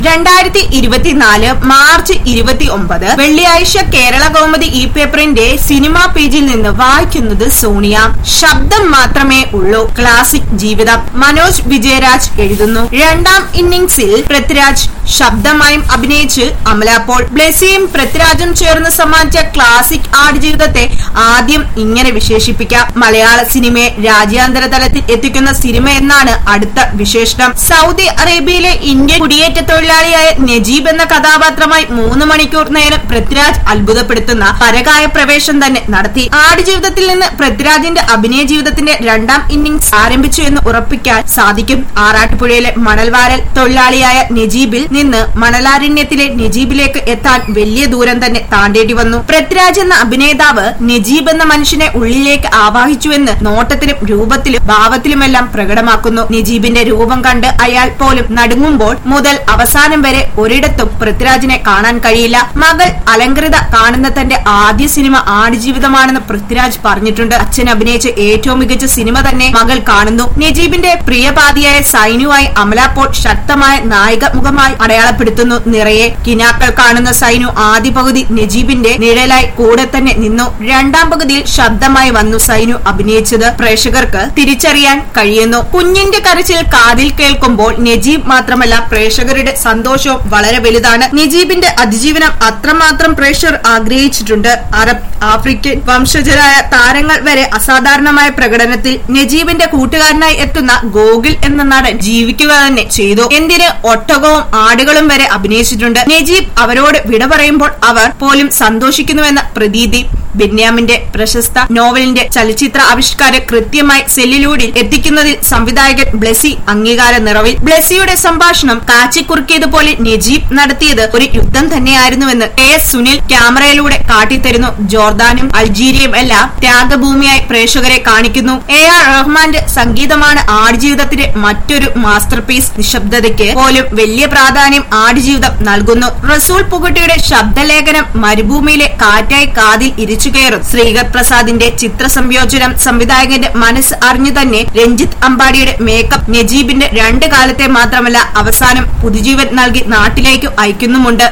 രണ്ടായിരത്തി ഇരുപത്തിനാല് മാർച്ച് ഇരുപത്തി ഒമ്പത് വെള്ളിയാഴ്ച കേരള കൗമുദി ഇ പേപ്പറിന്റെ സിനിമാ പേജിൽ നിന്ന് വായിക്കുന്നത് സോണിയ ശബ്ദം മാത്രമേ ഉള്ളൂ ക്ലാസിക് ജീവിതം മനോജ് വിജയരാജ് എഴുതുന്നു രണ്ടാം ഇന്നിംഗ്സിൽ പൃഥ്വിരാജ് ശബ്ദമായും അഭിനയിച്ച് അമല പോൾ ബ്ലെസിയും പൃഥ്വിരാജും ചേർന്ന് സമ്മാനിച്ച ക്ലാസിക് ആടുജീവിതത്തെ ആദ്യം ഇങ്ങനെ വിശേഷിപ്പിക്കാം മലയാള സിനിമയെ രാജ്യാന്തര തലത്തിൽ എത്തിക്കുന്ന സിനിമ എന്നാണ് അടുത്ത വിശേഷണം സൗദി അറേബ്യയിലെ ഇന്ത്യൻ കുടിയേറ്റ തൊഴിലാളിയായ നജീബ് എന്ന കഥാപാത്രമായി മൂന്ന് മണിക്കൂർ നേരം പൃഥ്വിരാജ് അത്ഭുതപ്പെടുത്തുന്ന പരകായ പ്രവേശം തന്നെ നടത്തി ആടുജീവിതത്തിൽ നിന്ന് പൃഥ്വിരാജിന്റെ അഭിനയ ജീവിതത്തിന്റെ രണ്ടാം ഇന്നിംഗ്സ് ആരംഭിച്ചു എന്ന് ഉറപ്പിക്കാൻ സാധിക്കും ആറാട്ടുപുഴയിലെ മണൽവാരൽ തൊഴിലാളിയായ നജീബിൽ നിന്ന് മണലാരണ്യത്തിലെ നജീബിലേക്ക് എത്താൻ വലിയ ദൂരം തന്നെ താണ്ടേണ്ടി വന്നു പൃഥ്വിരാജ് എന്ന അഭിനേതാവ് നജീബ് എന്ന മനുഷ്യനെ ഉള്ളിലേക്ക് ആവാഹിച്ചുവെന്ന് നോട്ടത്തിലും രൂപത്തിലും ഭാവത്തിലുമെല്ലാം പ്രകടമാക്കുന്നു നജീബിന്റെ രൂപം കണ്ട് അയാൾ പോലും നടുങ്ങുമ്പോൾ മുതൽ അവസാനം വരെ ഒരിടത്തും പൃഥ്വിരാജിനെ കാണാൻ കഴിയില്ല മകൾ അലങ്കൃത കാണുന്ന തന്റെ ആദ്യ സിനിമ ആടുജീവിതമാണെന്ന് പൃഥ്വിരാജ് പറഞ്ഞിട്ടുണ്ട് അച്ഛൻ അഭിനയിച്ച ഏറ്റവും മികച്ച സിനിമ തന്നെ മകൾ കാണുന്നു നജീബിന്റെ പ്രിയപാതിയായ സൈനുവായി അമല പോൾ ശക്തമായ നായിക മുഖമായി അടയാളപ്പെടുത്തുന്നു നിറയെ കിനാക്കൾ കാണുന്ന സൈനു ആദ്യ പകുതി നജീബിന്റെ നിഴലായി കൂടെ തന്നെ നിന്നു രണ്ടാം പകുതിയിൽ ശബ്ദമായി വന്നു സൈനു അഭിനയിച്ചത് പ്രേക്ഷകർക്ക് തിരിച്ചറിയാൻ കഴിയുന്നു കുഞ്ഞിന്റെ കരച്ചിൽ കാതിൽ കേൾക്കുമ്പോൾ നജീബ് മാത്രമല്ല പ്രേക്ഷകരുടെ സന്തോഷവും വളരെ വലുതാണ് നജീബിന്റെ അതിജീവനം അത്രമാത്രം പ്രേക്ഷകർ ആഗ്രഹിച്ചിട്ടുണ്ട് അറബ് ആഫ്രിക്കൻ വംശജരായ താരങ്ങൾ വരെ അസാധാരണമായ പ്രകടനത്തിൽ നജീബിന്റെ കൂട്ടുകാരനായി എത്തുന്ന ഗോകുൽ എന്ന നടൻ ജീവിക്കുക തന്നെ ചെയ്തു എന്തിന് ഒട്ടകവും ആടുകളും വരെ അഭിനയിച്ചിട്ടുണ്ട് നജീബ് അവരോട് വിട പറയുമ്പോൾ അവർ പോലും സന്തോഷിക്കുന്നുവെന്ന പ്രതീതി ബെന്യാമിന്റെ പ്രശസ്ത നോവലിന്റെ ചലച്ചിത്ര ആവിഷ്കാരം കൃത്യമായി സെല്ലിലൂടെ എത്തിക്കുന്നതിൽ സംവിധായകൻ ബ്ലെസി അംഗീകാര നിറവിൽ ബ്ലെസിയുടെ സംഭാഷണം കാച്ചിക്കുറുക്കിയതുപോലെ നജീബ് നടത്തിയത് ഒരു യുദ്ധം തന്നെയായിരുന്നുവെന്ന് കെ എസ് സുനിൽ ക്യാമറയിലൂടെ കാട്ടിത്തരുന്നു ജോർദാനും അൾജീരിയയും എല്ലാം ത്യാഗഭൂമിയായി പ്രേക്ഷകരെ കാണിക്കുന്നു എ ആർ റഹ്മാന്റെ സംഗീതമാണ് ആടുജീവിതത്തിന്റെ മറ്റൊരു മാസ്റ്റർ പീസ് നിശബ്ദതയ്ക്ക് പോലും വലിയ പ്രാധാന്യം ആടുജീവിതം നൽകുന്നു റസൂൽ പുകുട്ടിയുടെ ശബ്ദലേഖനം മരുഭൂമിയിലെ കാറ്റായി കാതിൽ ഇരിച്ചുകയറും ശ്രീകർ പ്രസാദിന്റെ ചിത്ര സംയോജനം സംവിധായകന്റെ മനസ്സ് അറിഞ്ഞു തന്നെ രഞ്ജിത്ത് അമ്പാടിയുടെ മേക്കപ്പ് നജീബിന്റെ രണ്ട് കാലത്തെ മാത്രമല്ല അവസാനം പുതുജീവൻ നൽകി നാട്ടിലേക്ക് അയക്കുന്നുമുണ്ട്